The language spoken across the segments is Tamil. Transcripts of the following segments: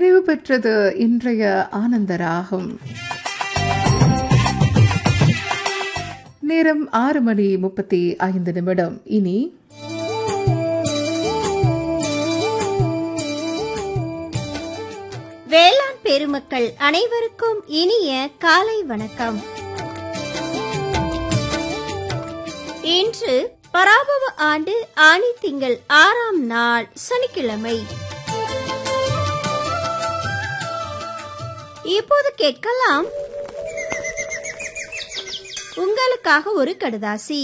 நிறைவு பெற்றது இன்றைய ஆனந்தராகும் நேரம் ஆறு மணி முப்பத்தி ஐந்து நிமிடம் இனி வேளாண் பெருமக்கள் அனைவருக்கும் இனிய காலை வணக்கம் இன்று பராபவ ஆண்டு ஆணி திங்கள் ஆறாம் நாள் சனிக்கிழமை இப்போது கேட்கலாம் உங்களுக்காக ஒரு கடுதாசி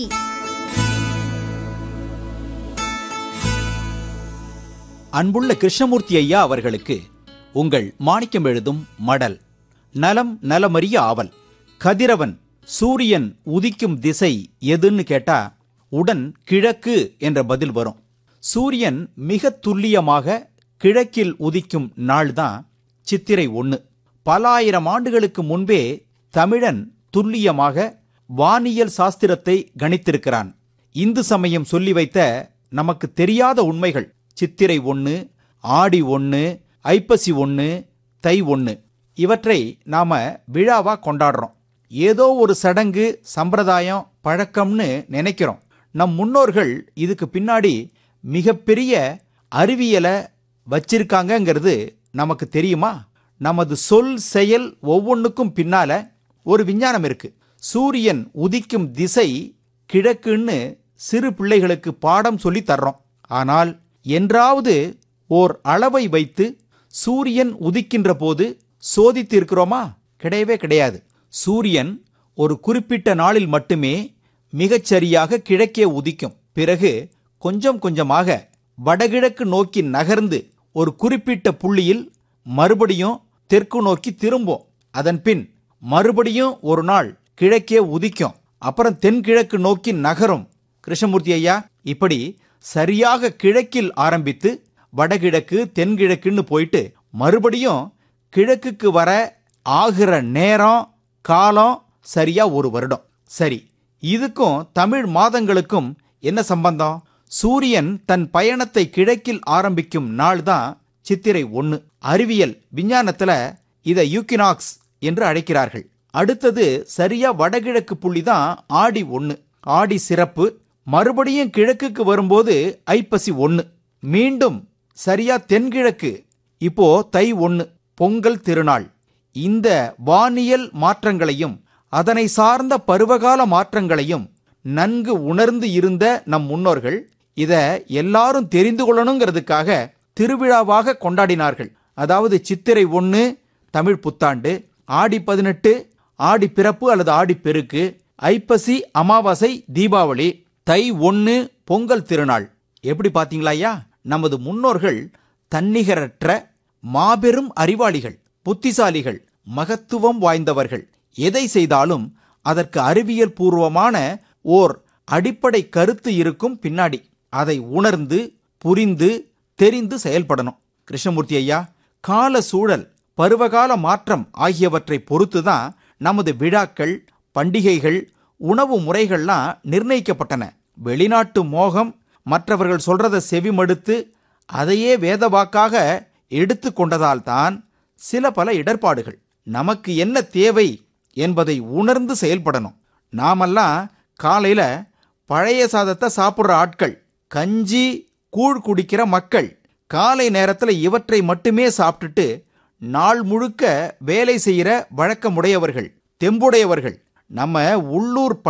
அன்புள்ள கிருஷ்ணமூர்த்தி ஐயா அவர்களுக்கு உங்கள் மாணிக்கம் எழுதும் மடல் நலம் நலமறிய ஆவல் கதிரவன் சூரியன் உதிக்கும் திசை எதுன்னு கேட்டா உடன் கிழக்கு என்ற பதில் வரும் சூரியன் மிக துல்லியமாக கிழக்கில் உதிக்கும் நாள்தான் சித்திரை ஒன்று பல ஆயிரம் ஆண்டுகளுக்கு முன்பே தமிழன் துல்லியமாக வானியல் சாஸ்திரத்தை கணித்திருக்கிறான் இந்து சமயம் சொல்லி வைத்த நமக்கு தெரியாத உண்மைகள் சித்திரை ஒன்று ஆடி ஒன்று ஐப்பசி ஒன்று தை ஒன்று இவற்றை நாம விழாவா கொண்டாடுறோம் ஏதோ ஒரு சடங்கு சம்பிரதாயம் பழக்கம்னு நினைக்கிறோம் நம் முன்னோர்கள் இதுக்கு பின்னாடி மிகப்பெரிய அறிவியலை வச்சிருக்காங்கங்கிறது நமக்கு தெரியுமா நமது சொல் செயல் ஒவ்வொன்றுக்கும் பின்னால ஒரு விஞ்ஞானம் இருக்கு சூரியன் உதிக்கும் திசை கிழக்குன்னு சிறு பிள்ளைகளுக்கு பாடம் சொல்லி தர்றோம் ஆனால் என்றாவது ஓர் அளவை வைத்து சூரியன் உதிக்கின்ற போது சோதித்து இருக்கிறோமா கிடையவே கிடையாது சூரியன் ஒரு குறிப்பிட்ட நாளில் மட்டுமே மிகச்சரியாக கிழக்கே உதிக்கும் பிறகு கொஞ்சம் கொஞ்சமாக வடகிழக்கு நோக்கி நகர்ந்து ஒரு குறிப்பிட்ட புள்ளியில் மறுபடியும் தெற்கு நோக்கி திரும்பும் அதன் பின் மறுபடியும் ஒரு நாள் கிழக்கே உதிக்கும் அப்புறம் தென்கிழக்கு நோக்கி நகரும் கிருஷ்ணமூர்த்தி ஐயா இப்படி சரியாக கிழக்கில் ஆரம்பித்து வடகிழக்கு தென்கிழக்குன்னு போயிட்டு மறுபடியும் கிழக்குக்கு வர ஆகிற நேரம் காலம் சரியா ஒரு வருடம் சரி இதுக்கும் தமிழ் மாதங்களுக்கும் என்ன சம்பந்தம் சூரியன் தன் பயணத்தை கிழக்கில் ஆரம்பிக்கும் நாள் தான் சித்திரை ஒன்று அறிவியல் விஞ்ஞானத்துல இதை யூக்கினாக்ஸ் என்று அழைக்கிறார்கள் அடுத்தது சரியா வடகிழக்கு புள்ளி தான் ஆடி ஒன்று ஆடி சிறப்பு மறுபடியும் கிழக்குக்கு வரும்போது ஐப்பசி ஒன்று மீண்டும் சரியா தென்கிழக்கு இப்போ தை ஒன்று பொங்கல் திருநாள் இந்த வானியல் மாற்றங்களையும் அதனை சார்ந்த பருவகால மாற்றங்களையும் நன்கு உணர்ந்து இருந்த நம் முன்னோர்கள் இத எல்லாரும் தெரிந்து கொள்ளணுங்கிறதுக்காக திருவிழாவாக கொண்டாடினார்கள் அதாவது சித்திரை ஒன்று தமிழ் புத்தாண்டு ஆடி பதினெட்டு ஆடி பிறப்பு அல்லது ஆடி பெருக்கு ஐப்பசி அமாவாசை தீபாவளி தை ஒன்று பொங்கல் திருநாள் எப்படி பாத்தீங்களா ஐயா நமது முன்னோர்கள் தன்னிகரற்ற மாபெரும் அறிவாளிகள் புத்திசாலிகள் மகத்துவம் வாய்ந்தவர்கள் எதை செய்தாலும் அதற்கு அறிவியல் பூர்வமான ஓர் அடிப்படை கருத்து இருக்கும் பின்னாடி அதை உணர்ந்து புரிந்து தெரிந்து செயல்படணும் கிருஷ்ணமூர்த்தி ஐயா கால சூழல் பருவகால மாற்றம் ஆகியவற்றை பொறுத்துதான் நமது விழாக்கள் பண்டிகைகள் உணவு முறைகள்லாம் நிர்ணயிக்கப்பட்டன வெளிநாட்டு மோகம் மற்றவர்கள் சொல்றத செவிமடுத்து அதையே வேதவாக்காக எடுத்து கொண்டதால்தான் சில பல இடர்பாடுகள் நமக்கு என்ன தேவை என்பதை உணர்ந்து செயல்படணும் நாமெல்லாம் காலையில பழைய சாதத்தை சாப்பிட்ற ஆட்கள் கஞ்சி கூழ் குடிக்கிற மக்கள் காலை நேரத்தில் இவற்றை மட்டுமே சாப்பிட்டுட்டு நாள் முழுக்க வேலை செய்கிற வழக்கமுடையவர்கள் தெம்புடையவர்கள் நம்ம உள்ளூர்